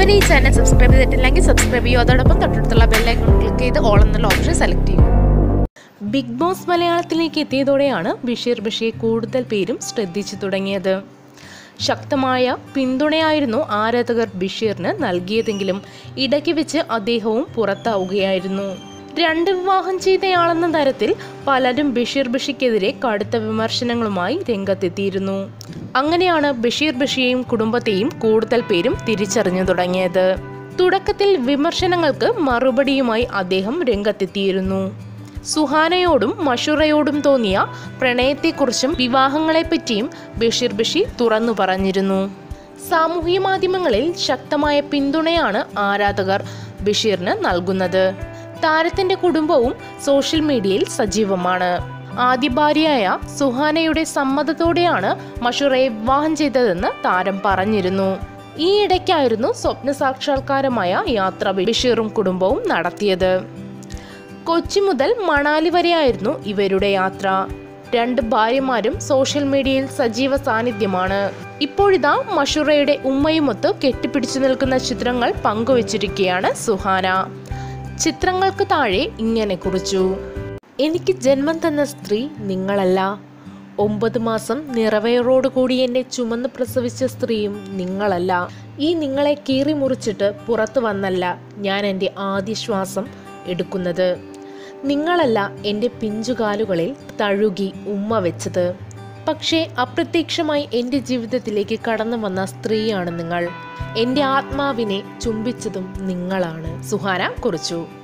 ഇതുവരെ ഈ channel subscribe ചെയ്തിട്ടില്ലെങ്കിൽ സബ്സ്ക്രൈബ് ചെയ്യൂ അതോടൊപ്പം തൊട്ടടുത്തുള്ള ബെല്ലൈക്കൺ ക്ലിക്ക് ചെയ്ത് ഓൾ എന്നുള്ള ഓപ്ഷൻ സെലക്ട് ചെയ്യൂ ബിഗ് ബോസ് മലയാളത്തിലേക്ക് എത്തിയതോടെയാണ് ബഷീർ ബഷിയെ കൂടുതൽ പേരും ശ്രദ്ധിച്ചു തുടങ്ങിയത് ശക്തമായ പിന്തുണയായിരുന്നു ആരാധകർ ബഷീറിന് നൽകിയതെങ്കിലും ഇടയ്ക്ക് വെച്ച് അദ്ദേഹവും പുറത്താവുകയായിരുന്നു രണ്ട് വിവാഹം ചെയ്തയാളെന്ന തരത്തിൽ പലരും ബഷീർ ബഷിക്കെതിരെ കടുത്ത വിമർശനങ്ങളുമായി രംഗത്തെത്തിയിരുന്നു അങ്ങനെയാണ് ബഷീർ ബഷിയെയും കുടുംബത്തെയും കൂടുതൽ പേരും തിരിച്ചറിഞ്ഞു തുടങ്ങിയത് തുടക്കത്തിൽ വിമർശനങ്ങൾക്ക് മറുപടിയുമായി അദ്ദേഹം രംഗത്തെത്തിയിരുന്നു സുഹാനയോടും മഷുറയോടും തോന്നിയ പ്രണയത്തെക്കുറിച്ചും വിവാഹങ്ങളെപ്പറ്റിയും ബഷീർ ബഷീർ തുറന്നു പറഞ്ഞിരുന്നു സാമൂഹ്യ മാധ്യമങ്ങളിൽ ശക്തമായ പിന്തുണയാണ് ആരാധകർ ബഷീറിന് നൽകുന്നത് താരത്തിന്റെ കുടുംബവും സോഷ്യൽ മീഡിയയിൽ സജീവമാണ് ആദ്യ ഭാര്യയായ സുഹാനയുടെ സമ്മതത്തോടെയാണ് മഷുറയെ വിവാഹം ചെയ്തതെന്ന് താരം പറഞ്ഞിരുന്നു ഈ ഇടയ്ക്കായിരുന്നു സ്വപ്ന സാക്ഷാത്കാരമായ യാത്ര ബഷീറും കുടുംബവും നടത്തിയത് കൊച്ചി മുതൽ മണാലി വരെയായിരുന്നു ഇവരുടെ യാത്ര രണ്ട് ഭാര്യമാരും സോഷ്യൽ മീഡിയയിൽ സജീവ സാന്നിധ്യമാണ് ഇപ്പോഴിതാ മഷുറയുടെ ഉമ്മയുമൊത്ത് കെട്ടിപ്പിടിച്ചു നിൽക്കുന്ന ചിത്രങ്ങൾ പങ്കുവച്ചിരിക്കുകയാണ് സുഹാന ചിത്രങ്ങൾക്ക് താഴെ ഇങ്ങനെ കുറിച്ചു എനിക്ക് ജന്മം തന്ന സ്ത്രീ നിങ്ങളല്ല ഒമ്പത് മാസം നിറവയറോടുകൂടി എന്നെ ചുമന്ന് പ്രസവിച്ച സ്ത്രീയും നിങ്ങളല്ല ഈ നിങ്ങളെ കീറി മുറിച്ചിട്ട് പുറത്തു വന്നല്ല ഞാൻ എൻ്റെ ആദ്യ ശ്വാസം എടുക്കുന്നത് നിങ്ങളല്ല എൻ്റെ പിഞ്ചുകാലുകളിൽ തഴുകി ഉമ്മ വെച്ചത് പക്ഷേ അപ്രത്യക്ഷമായി എൻ്റെ ജീവിതത്തിലേക്ക് കടന്നു വന്ന സ്ത്രീയാണ് നിങ്ങൾ എൻ്റെ ആത്മാവിനെ ചുംബിച്ചതും നിങ്ങളാണ് സുഹാന കുറിച്ചു